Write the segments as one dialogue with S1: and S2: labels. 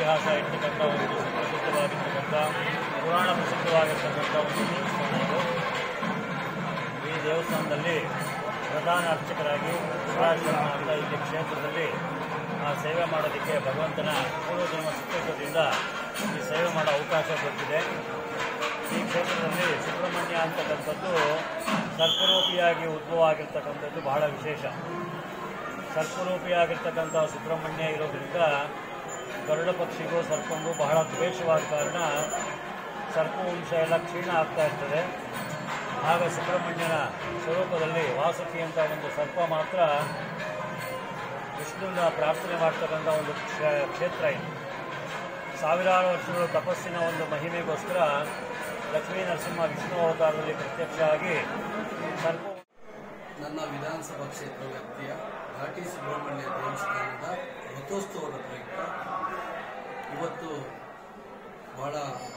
S1: ಇತಿಹಾಸ ಇರ್ತಕ್ಕಂಥ ಒಂದು ಸುಪ್ರಸಿದ್ಧವಾಗಿರ್ತಕ್ಕಂಥ ಪುರಾಣ ಪ್ರಸಿದ್ಧವಾಗಿರ್ತಕ್ಕಂಥ ಒಂದು ದೇವಸ್ಥಾನ ಇದು ಈ ದೇವಸ್ಥಾನದಲ್ಲಿ ಪ್ರಧಾನ ಅರ್ಚಕರಾಗಿ ಶಿವರಾಜ್ ಶರ್ಮ ಅಂತ ಇಲ್ಲಿ ಕ್ಷೇತ್ರದಲ್ಲಿ ಆ ಸೇವೆ ಮಾಡೋದಕ್ಕೆ ಭಗವಂತನ ಪೂರ್ವಜನ್ಮ ಸುಕೃತದಿಂದ ಈ ಸೇವೆ ಮಾಡೋ ಅವಕಾಶ ದೊರೆತಿದೆ ಈ ಕ್ಷೇತ್ರದಲ್ಲಿ ಸುಬ್ರಹ್ಮಣ್ಯ ಅಂತಕ್ಕಂಥದ್ದು ಸರ್ಪರೂಪಿಯಾಗಿ ಉದ್ಭವ ಆಗಿರ್ತಕ್ಕಂಥದ್ದು ಬಹಳ ವಿಶೇಷ ಸರ್ಪರೂಪಿಯಾಗಿರ್ತಕ್ಕಂಥ ಸುಬ್ರಹ್ಮಣ್ಯ ಇರೋದ್ರಿಂದ ಗರುಡ ಪಕ್ಷಿಗೂ ಸರ್ಪಂಗೂ ಬಹಳ ದ್ವೇಷವಾದ ಕಾರಣ ಸರ್ಪವಂಶ ಎಲ್ಲ ಕ್ಷೀಣ ಆಗ್ತಾ ಇರ್ತದೆ ಆಗ ಸುಬ್ರಹ್ಮಣ್ಯನ ಸ್ವರೂಪದಲ್ಲಿ ವಾಸುಕಿ ಅಂತ ಒಂದು ಸರ್ಪ ಮಾತ್ರ ವಿಷ್ಣುವಿನ ಪ್ರಾರ್ಥನೆ ಮಾಡ್ತಕ್ಕಂಥ ಒಂದು ಕ್ಷ- ಕ್ಷೇತ್ರ ಇದು ಸಾವಿರಾರು ವರ್ಷಗಳು ತಪಸ್ಸಿನ ಒಂದು ಮಹಿಮೆಗೋಸ್ಕರ ಲಕ್ಷ್ಮೀ ನರಸಿಂಹ ವಿಷ್ಣು ಅವತಾರದಲ್ಲಿ ಪ್ರತ್ಯಕ್ಷ ಆಗಿ ಸರ್ಪ
S2: ನನ್ನ ವಿಧಾನಸಭಾ ಕ್ಷೇತ್ರ ವ್ಯಾಪ್ತಿಯ ಘಾಟಿ ಸುಬ್ರಹ್ಮಣ್ಯ ದೇವಸ್ಥಾನದ ರಥೋತ್ಸವದ ಪ್ರಯುಕ್ತ ಇವತ್ತು ಬಹಳ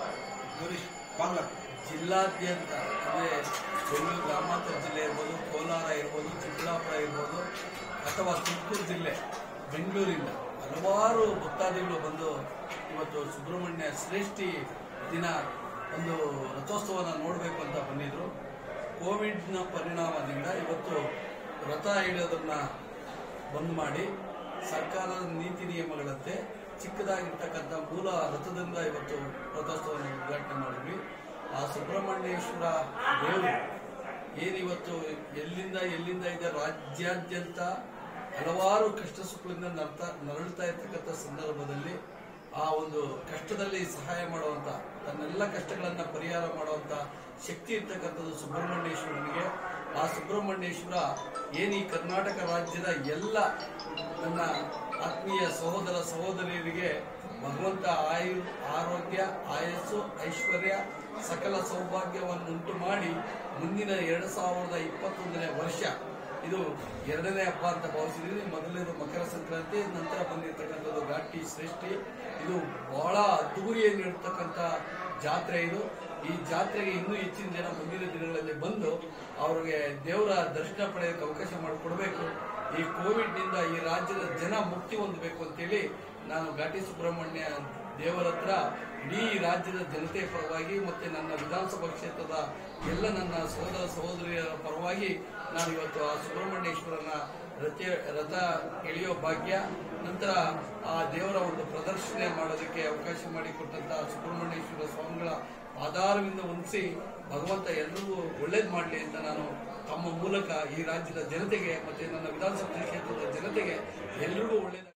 S2: ಜಿಲ್ಲಾದ್ಯಂತ ಅಂದರೆ ಬೆಂಗಳೂರು ಗ್ರಾಮಾಂತರ ಜಿಲ್ಲೆ ಇರ್ಬೋದು ಕೋಲಾರ ಇರ್ಬೋದು ಚಿಕ್ಕಬಳ್ಳಾಪುರ ಇರ್ಬೋದು ಅಥವಾ ತುಮಕೂರು ಜಿಲ್ಲೆ ಬೆಂಗಳೂರಿಂದ ಹಲವಾರು ಭಕ್ತಾದಿಗಳು ಬಂದು ಇವತ್ತು ಸುಬ್ರಹ್ಮಣ್ಯ ಶ್ರೇಷ್ಠಿ ದಿನ ಒಂದು ರಥೋತ್ಸವನ ನೋಡಬೇಕು ಅಂತ ಬಂದಿದ್ರು ಕೋವಿಡ್ನ ಪರಿಣಾಮದಿಂದ ಇವತ್ತು ರಥ ಇಡೋದನ್ನ ಬಂದ್ ಮಾಡಿ ಸರ್ಕಾರದ ನೀತಿ ನಿಯಮಗಳಂತೆ ಚಿಕ್ಕದಾಗಿರ್ತಕ್ಕಂಥ ಮೂಲ ರಥದಿಂದ ಇವತ್ತು ರಥೋತ್ಸವನ ಉದ್ಘಾಟನೆ ಮಾಡಿದ್ವಿ ಆ ಸುಬ್ರಹ್ಮಣ್ಯೇಶ್ವರ ದೇವರು ಏನಿವತ್ತು ಎಲ್ಲಿಂದ ಎಲ್ಲಿಂದ ಇದೆ ರಾಜ್ಯಾದ್ಯಂತ ಹಲವಾರು ಕಷ್ಟ ಸುಖಗಳಿಂದ ನರ್ತಾ ನರಳುತ್ತಾ ಇರ್ತಕ್ಕಂಥ ಸಂದರ್ಭದಲ್ಲಿ ಆ ಒಂದು ಕಷ್ಟದಲ್ಲಿ ಸಹಾಯ ಮಾಡುವಂತ ತನ್ನೆಲ್ಲ ಕಷ್ಟಗಳನ್ನ ಪರಿಹಾರ ಮಾಡುವಂತ ಶಕ್ತಿ ಇರ್ತಕ್ಕಂಥದ್ದು ಸುಬ್ರಹ್ಮಣ್ಯೇಶ್ವರನಿಗೆ ಆ ಸುಬ್ರಹ್ಮಣ್ಯೇಶ್ವರ ಏನು ಈ ಕರ್ನಾಟಕ ರಾಜ್ಯದ ಎಲ್ಲ ನನ್ನ ಆತ್ಮೀಯ ಸಹೋದರ ಸಹೋದರಿಯರಿಗೆ ಭಗವಂತ ಆಯು ಆರೋಗ್ಯ ಆಯಸ್ಸು ಐಶ್ವರ್ಯ ಸಕಲ ಸೌಭಾಗ್ಯವನ್ನು ಉಂಟು ಮಾಡಿ ಮುಂದಿನ ಎರಡು ಸಾವಿರದ ಇಪ್ಪತ್ತೊಂದನೇ ವರ್ಷ ಇದು ಎರಡನೇ ಹಬ್ಬ ಅಂತ ಭಾವಿಸಿದೀವಿ ಮೊದಲನೇದು ಮಕರ ಸಂಕ್ರಾಂತಿ ನಂತರ ಬಂದಿರತಕ್ಕಂಥದ್ದು ಘಾಟಿ ಶ್ರೇಷ್ಠಿ ಇದು ಬಹಳ ಅದ್ದೂರಿಯಾಗಿ ಇರ್ತಕ್ಕಂಥ ಜಾತ್ರೆ ಇದು ಈ ಜಾತ್ರೆಗೆ ಇನ್ನೂ ಹೆಚ್ಚಿನ ಜನ ಮುಂದಿನ ದಿನಗಳಲ್ಲಿ ಬಂದು ಅವ್ರಿಗೆ ದೇವರ ದರ್ಶನ ಪಡೆಯೋಕೆ ಅವಕಾಶ ಮಾಡಿಕೊಡ್ಬೇಕು ಈ ಕೋವಿಡ್ ನಿಂದ ಈ ರಾಜ್ಯದ ಜನ ಮುಕ್ತಿ ಹೊಂದಬೇಕು ಅಂತೇಳಿ ನಾನು ಘಾಟಿ ಸುಬ್ರಹ್ಮಣ್ಯ ದೇವರ ಹತ್ರ ಇಡೀ ರಾಜ್ಯದ ಜನತೆ ಪರವಾಗಿ ಮತ್ತೆ ನನ್ನ ವಿಧಾನಸಭಾ ಕ್ಷೇತ್ರದ ಎಲ್ಲ ನನ್ನ ಸಹೋದರ ಸಹೋದರಿಯರ ಪರವಾಗಿ ನಾನು ಇವತ್ತು ಆ ಸುಬ್ರಹ್ಮಣ್ಯೇಶ್ವರನ ರಥ ರಥ ಎಳೆಯೋ ಭಾಗ್ಯ ನಂತರ ಆ ದೇವರ ಒಂದು ಪ್ರದರ್ಶನ ಮಾಡೋದಕ್ಕೆ ಅವಕಾಶ ಮಾಡಿಕೊಟ್ಟಂತ ಸುಬ್ರಹ್ಮಣ್ಯೇಶ್ವರ ಸ್ವಾಮಿಗಳ ಆಧಾರದಿಂದ ಹೊಂದಿಸಿ ಭಗವಂತ ಎಲ್ರಿಗೂ ಒಳ್ಳೇದು ಮಾಡಲಿ ಅಂತ ನಾನು ತಮ್ಮ ಮೂಲಕ ಈ ರಾಜ್ಯದ ಜನತೆಗೆ ಮತ್ತೆ ನನ್ನ ವಿಧಾನಸಭಾ ಕ್ಷೇತ್ರದ ಜನತೆಗೆ ಎಲ್ರಿಗೂ ಒಳ್ಳೇದು